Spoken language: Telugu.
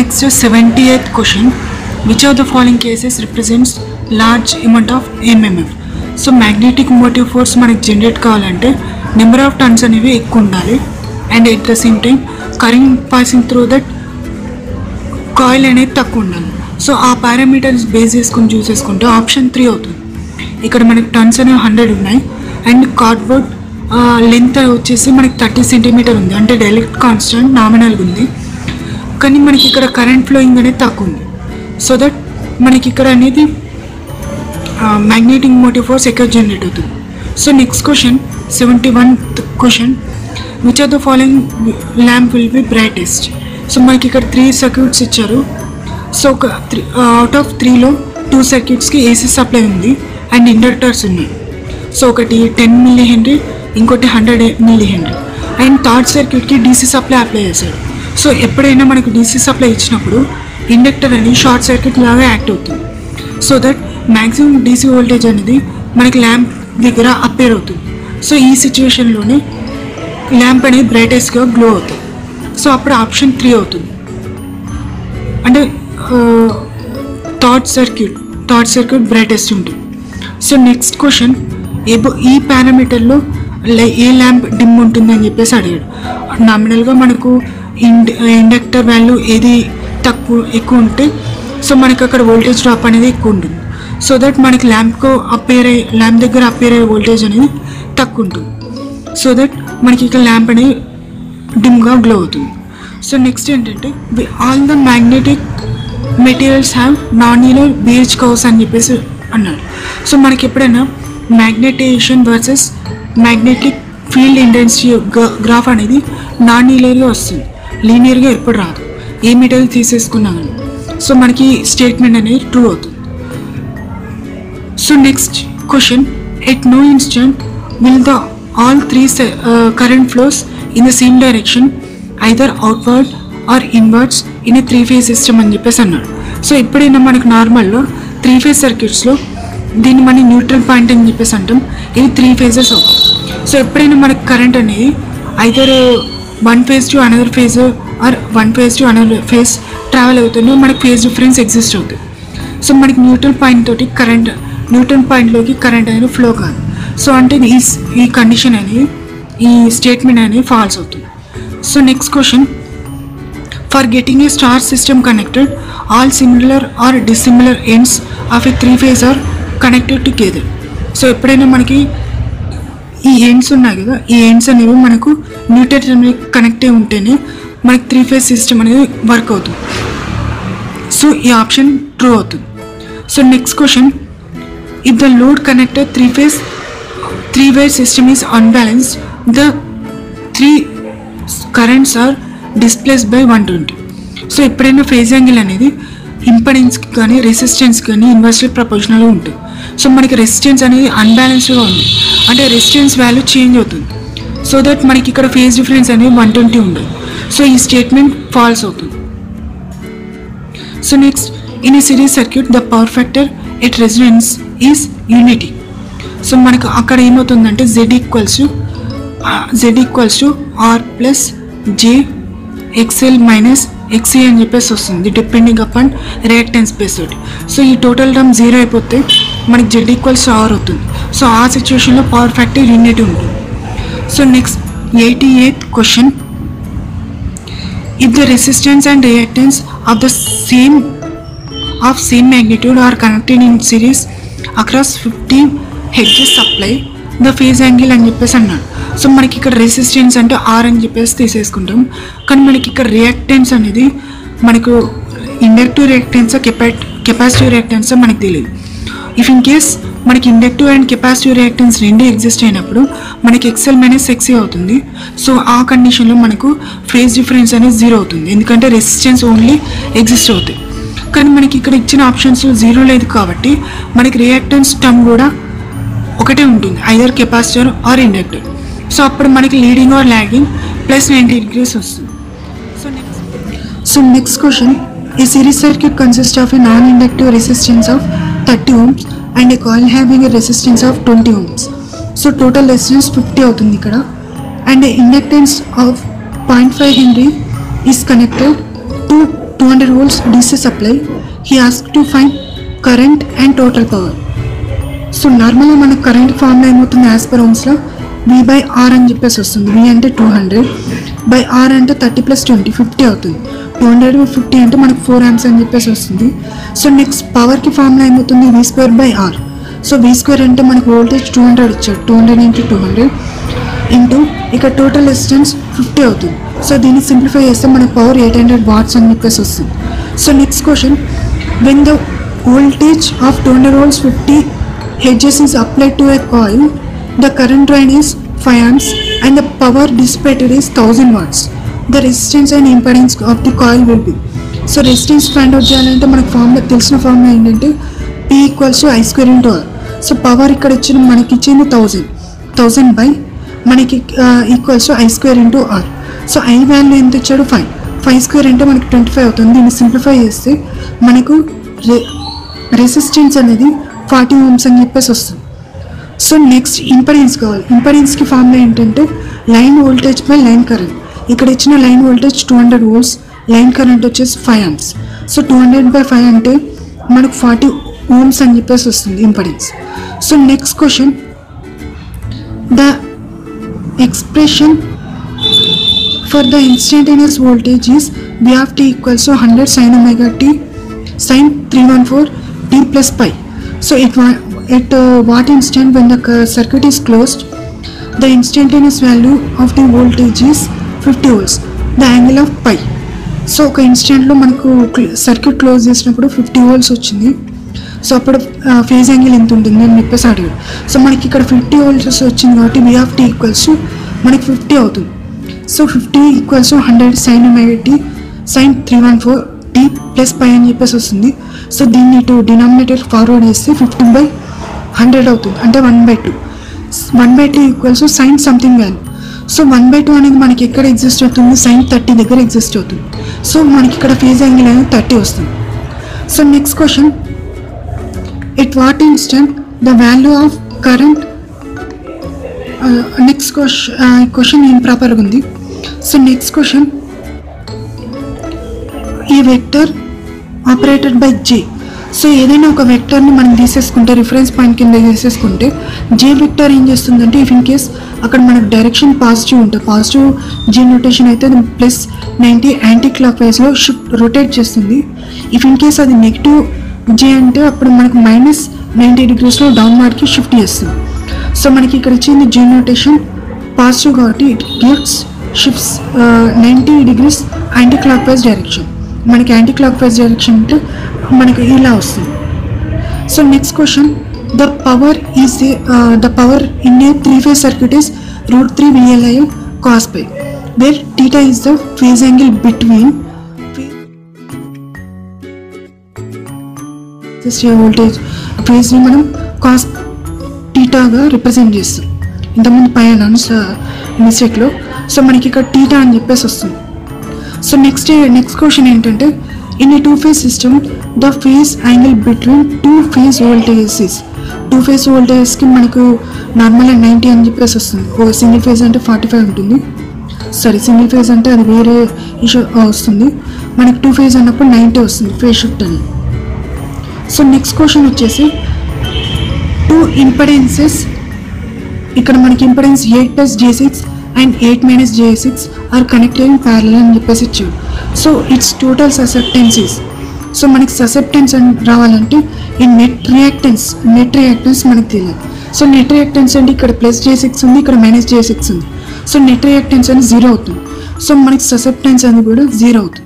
next is 78th question. Which of the following cases represents large amount of MMF? So magnetic motive force మనకి జనరేట్ కావాలంటే నెంబర్ ఆఫ్ టన్స్ అనేవి ఎక్కువ ఉండాలి and at the same time current passing through that coil అనేది తక్కువ ఉండాలి సో ఆ పారామీటర్స్ బేస్ చేసుకుని చూసేసుకుంటే ఆప్షన్ త్రీ అవుతుంది ఇక్కడ మనకి టన్స్ అనేవి హండ్రెడ్ ఉన్నాయి అండ్ కార్డ్బోర్డ్ లెంత్ వచ్చేసి మనకి థర్టీ సెంటీమీటర్ ఉంది అంటే డైరెక్ట్ కాన్స్టెంట్ నామినల్గా ఉంది కానీ మనకి ఇక్కడ కరెంట్ ఫ్లోయింగ్ అనేది తక్కువ ఉంది సో దట్ మనకి ఇక్కడ అనేది మ్యాగ్నెటిక్ మోటివ్ ఫోర్స్ ఎక్కువ జనరేట్ అవుతుంది so next question seventy one question which are the following lamp will be brightest so మనకి ఇక్కడ త్రీ సర్క్యూట్స్ ఇచ్చారు సో ఒక త్రీ అవుట్ ఆఫ్ త్రీలో టూ సర్క్యూట్స్కి ఏసీ సప్లై ఉంది అండ్ ఇండక్టర్స్ ఉన్నాయి సో ఒకటి టెన్ మిల్లీ హెన్రీ ఇంకోటి hundred millihenry and third సర్క్యూట్కి డీసీ సప్లై అప్లై చేశాడు సో ఎప్పుడైనా మనకు డీసీ సప్లై ఇచ్చినప్పుడు ఇండక్టర్ అనేది షార్ట్ సర్క్యూట్ లాగా యాక్ట్ అవుతుంది so that maximum DC voltage అనేది మనకి ల్యాంప్ దగ్గర అపేర్ అవుతుంది సో ఈ సిచ్యువేషన్లోనే ల్యాంప్ అనేది బ్రైటెస్ట్గా గ్లో అవుతుంది సో అప్పుడు ఆప్షన్ త్రీ అవుతుంది అంటే thought circuit thought circuit brightest ఉంటుంది సో నెక్స్ట్ క్వశ్చన్ ఏబో ఈ పారామీటర్లో ఏ ల్యాంప్ డిమ్ ఉంటుందని చెప్పేసి అడిగాడు నామినల్గా మనకు ఇండ్ ఇండక్టర్ వాల్యూ ఏది తక్కువ ఎక్కువ ఉంటే సో మనకి అక్కడ వోల్టేజ్ డ్రాప్ అనేది ఎక్కువ ఉంటుంది సో దట్ మనకి ల్యాంప్కు అప్పేర్ అయ్యే ల్యాంప్ దగ్గర అప్పేర్ అయ్యే వోల్టేజ్ అనేది తక్కువ ఉంటుంది సో దట్ మనకి ఇక్కడ ల్యాంప్ అనేది డిమ్గా గ్లో అవుతుంది సో నెక్స్ట్ ఏంటంటే all the magnetic materials have nonlinear B H అని చెప్పేసి అన్నారు సో మనకి ఎప్పుడైనా magnetisation versus magnetic field intensity graph అనేది నాన్ ఈలియర్గా వస్తుంది లీనియర్గా ఎప్పుడు రాదు ఏ మెటీరియల్ తీసేసుకున్నా కానీ సో మనకి స్టేట్మెంట్ అనేది ట్రూ అవుతుంది so next question at no instant will the all three current flows in the same direction either outward or inwards in a three phase system అని చెప్పేసి అన్నాడు సో ఎప్పుడైనా మనకు నార్మల్లో త్రీ ఫేజ్ సర్క్యూట్స్లో దీన్ని మనం న్యూట్రల్ పాయింట్ అని చెప్పేసి అంటాం ఇది త్రీ ఫేజెస్ అవుతాయి సో ఎప్పుడైనా మనకు కరెంట్ అనేది either one phase to another phase or one phase to another phase travel అవుతుందో మనకి ఫేజ్ డిఫరెన్స్ ఎగ్జిస్ట్ అవుతుంది సో మనకి న్యూట్రల్ పాయింట్ తోటి కరెంట్ న్యూట్రల్ పాయింట్లోకి కరెంట్ అనేది ఫ్లో కాదు సో అంటే ఈ ఈ కండిషన్ అనేది ఈ స్టేట్మెంట్ అనేది ఫాల్స్ అవుతుంది so next question for getting a star system connected all similar or dissimilar ends of a three phase are connected together so ఎప్పుడైనా మనకి ఈ ఎండ్స్ ఉన్నాయి కదా ఈ ఎండ్స్ అనేవి మనకు న్యూట్రల్ కనెక్ట్ అయి ఉంటేనే మనకి త్రీ ఫేజ్ సిస్టమ్ అనేది వర్క్ అవుతుంది సో ఈ ఆప్షన్ ట్రూ అవుతుంది so next question if the load connected three phase three way system is unbalanced the three currents are displace by one twenty so ఎప్పుడైనా ఫేజ్ యాంగిల్ అనేది ఇంపడెన్స్కి కానీ రెసిస్టెన్స్ కానీ ఇన్వర్స్లీ ప్రపోర్షనల్గా ఉంటుంది సో మనకి రెసిస్టెన్స్ అనేది అన్బ్యాలెన్స్డ్గా ఉంది అంటే రెసిస్టెన్స్ వాల్యూ చేంజ్ అవుతుంది సో దట్ మనకి ఇక్కడ ఫేజ్ డిఫరెన్స్ అనేది వన్ ట్వంటీ ఉండదు సో ఈ స్టేట్మెంట్ ఫాల్స్ అవుతుంది సో నెక్స్ట్ ఇన్ ఈ series circuit the power factor at resonance is unity so మనకు అక్కడ ఏమవుతుందంటే Z equals to Z equals to R plus J XL minus XC అని చెప్పేసి వస్తుంది డిపెండింగ్ అపాన్ రియాక్టెన్స్ బేస్ తోటి సో ఈ టోటల్ టర్మ్ జీరో అయిపోతే మనకి జెడ్ ఈక్వల్స్ ఆర్ అవుతుంది సో ఆ సిచ్యువేషన్లో పవర్ ఫ్యాక్టర్ యూనిటీ ఉంటుంది so next eighty eighth question if the resistance and reactance of the same of same magnitude are connected in series across 50 hertz supply the phase angle అని చెప్పేసి అన్నాడు సో మనకి ఇక్కడ రెసిస్టెన్స్ అంటే ఆర్ అని చెప్పేసి తీసేసుకుంటాం కానీ మనకి ఇక్కడ రియాక్టెన్స్ అనేది మనకు inductive reactance capa capacitive reactance మనకి తెలియదు ఇఫ్ ఇన్ కేస్ మనకి ఇండక్టివ్ అండ్ కెపాసిటివ్ రియాక్టెన్స్ రెండు ఎగ్జిస్ట్ అయినప్పుడు మనకి ఎక్సెల్ మైనస్ ఎక్సీ అవుతుంది సో ఆ కండిషన్లో మనకు ఫేజ్ డిఫరెన్స్ అనేది జీరో అవుతుంది ఎందుకంటే రెసిస్టెన్స్ ఓన్లీ ఎగ్జిస్ట్ అవుతాయి కానీ మనకి ఇక్కడ ఇచ్చిన ఆప్షన్స్లో జీరో లేదు కాబట్టి మనకి రియాక్టెన్స్ టర్మ్ కూడా ఒకటే ఉంటుంది either capacitor or inductor so అప్పుడు మనకి leading or lagging plus ninety degrees వస్తుంది so next so next question ఈ series circuit consist of a non inductive resistance of thirty ohms and a coil having a resistance of twenty ohms so total resistance fifty అవుతుంది ఇక్కడ and inductance of point five henry is connected to two hundred volts DC supply he ask to find current and total power so నార్మల్గా మనకు కరెంట్ ఫార్ములా ఏమవుతుంది యాజ్ పర్ ఓమ్స్లో వి బై ఆర్ అని చెప్పేసి వస్తుంది వి అంటే టూ హండ్రెడ్ బై ఆర్ అంటే థర్టీ ప్లస్ ట్వంటీ ఫిఫ్టీ అవుతుంది టూ హండ్రెడ్ ఫిఫ్టీ అంటే మనకు ఫోర్ యామ్స్ అని చెప్పేసి వస్తుంది సో నెక్స్ట్ పవర్కి ఫార్ములా ఏమవుతుంది V square by R so V square అంటే మనకు వోల్టేజ్ టూ హండ్రెడ్ ఇచ్చాడు two hundred into two hundred into ఇక టోటల్ రెసిస్టెన్స్ ఫిఫ్టీ అవుతుంది సో దీన్ని సింప్లిఫై చేస్తే మనకు పవర్ ఎయిట్ హండ్రెడ్ వాట్స్ అని చెప్పేసి వస్తుంది so next question when the voltage of two hundred volts fifty hertz is applied to a coil the current drain is five amps and the power dissipated is thousand what's the resistance and impedance of the coil will be so resistance find out చేయాలంటే మనకు ఫార్ములా తెలిసిన ఫార్ములా ఏంటంటే P equals to I square into R so power ఇక్కడ ఇచ్చిన మనకి ఇచ్చింది థౌజండ్ థౌజండ్ బై మనకి equals to I square into R so I value ఎంత ఇచ్చాడు ఫైవ్ ఫైవ్ స్క్వేర్ అంటే మనకి ట్వంటీ ఫైవ్ అవుతుంది దీన్ని సింప్లిఫై చేస్తే మనకు రె రెసిస్టెన్స్ అనేది ఫార్టీ ఓమ్స్ అని చెప్పేసి వస్తుంది సో నెక్స్ట్ ఇంపడెన్స్ కావాలి ఇంపడెన్స్కి ఫార్ములా ఏంటంటే line voltage by line current ఇక్కడ ఇచ్చిన line voltage two hundred volts line current వచ్చేసి five amps so two hundred by five అంటే మనకు ఫార్టీ ఓమ్స్ అని చెప్పేసి వస్తుంది impedance so next question the expression for the instantaneous voltage is B of T equals to hundred sine omega T sine three one four T plus pi so it at uh, what instant when the uh, circuit is closed the instantaneous value of the voltage is 50 volts the angle of pi so ఒక ఇన్స్టెంట్లో మనకు సర్క్యూట్ క్లోజ్ చేసినప్పుడు ఫిఫ్టీ వోల్ట్స్ వచ్చింది సో అప్పుడు ఫేజ్ యాంగిల్ ఎంత ఉంటుంది అని చెప్పేసి అడిగాడు సో మనకి ఇక్కడ ఫిఫ్టీ వోల్ట్స్ వచ్చింది కాబట్టి వి ఆఫ్ టీ ఈక్వల్స్ మనకి ఫిఫ్టీ అవుతుంది so fifty equals hundred sine T sine three one four T plus pi అని చెప్పేసి వస్తుంది సో దీన్ని ఇటు డినామినేటర్ ఫార్వర్డ్ చేస్తే ఫిఫ్టీన్ బై హండ్రెడ్ అవుతుంది అంటే one by two one by two equals sine something value so one by two అనేది మనకి ఎక్కడ ఎగ్జిస్ట్ అవుతుంది సైన్ థర్టీ దగ్గర ఎగ్జిస్ట్ అవుతుంది సో మనకి ఇక్కడ ఫేజ్ యాంగిల్ అనేది థర్టీ వస్తుంది so next question at what instant the value of current next question question ఇంప్రాపర్గా ఉంది సో నెక్స్ట్ క్వశ్చన్ ఈ vector operated by J so ఏదైనా ఒక వెక్టర్ని మనం తీసేసుకుంటే రిఫరెన్స్ పాయింట్ కింద తీసేసుకుంటే జే వెక్టర్ ఏం చేస్తుందంటే ఇఫ్ ఇన్ కేస్ అక్కడ మనకు డైరెక్షన్ పాజిటివ్ ఉంటుంది పాజిటివ్ జే నోటేషన్ అయితే అది ప్లస్ నైంటీ యాంటీ క్లాక్ వైజ్లో షిఫ్ట్ రొటేట్ చేస్తుంది ఇఫ్ ఇన్ కేస్ అది నెగిటివ్ జే అంటే అప్పుడు మనకు మైనస్ నైంటీ డిగ్రీస్లో డౌన్వర్డ్కి షిఫ్ట్ చేస్తుంది సో మనకి ఇక్కడ ఇచ్చింది జే నోటేషన్ పాజిటివ్ కాబట్టి it gives shifts ninety degrees anti clock wise direction మనకి యాంటీ క్లాక్ వైజ్ డైరెక్షన్ అంటే మనకి ఇలా వస్తుంది so next question the power is the power in a three phase circuit is root three V L I cos phi where theta is the phase angle between voltage ఫేజ్ని మనం కాస్ టీటాగా రిప్రజెంట్ చేస్తాం ఇంతకుముందు పైన మిస్టేక్లో సో మనకి ఇక్కడ టీటా అని చెప్పేసి వస్తుంది సో నెక్స్ట్ నెక్స్ట్ క్వశ్చన్ ఏంటంటే in a two phase system the phase angle between two phase voltages two phase వోల్టేజెస్కి మనకు నార్మల్గా నైంటీ అని చెప్పేసి వస్తుంది ఒక సింగిల్ ఫేజ్ అంటే ఫార్టీ ఫైవ్ ఉంటుంది సారీ సింగిల్ ఫేజ్ అంటే అది వేరే ఇష్యూ వస్తుంది మనకి టూ ఫేజ్ అన్నప్పుడు నైంటీ వస్తుంది ఫేజ్ షిఫ్ట్ అని సో నెక్స్ట్ క్వశ్చన్ వచ్చేసి టూ ఇంపడెన్సెస్ ఇక్కడ మనకి impedance eight plus J six and eight minus J six are connected in parallel అని చెప్పేసి ఇచ్చాడు so it's total susceptances so మనకి ససెప్టెన్స్ అని రావాలంటే ఈ నెట్ రియాక్టెన్స్ నెట్ రియాక్టెన్స్ మనకి తెలియదు సో నెట్ రియాక్టెన్స్ అంటే ఇక్కడ ప్లస్ జే సిక్స్ ఉంది ఇక్కడ మైనస్ జే సిక్స్ ఉంది సో నెట్ రియాక్టెన్స్ అనేది జీరో అవుతుంది సో మనకి ససెప్టెన్స్ అనేది కూడా జీరో అవుతుంది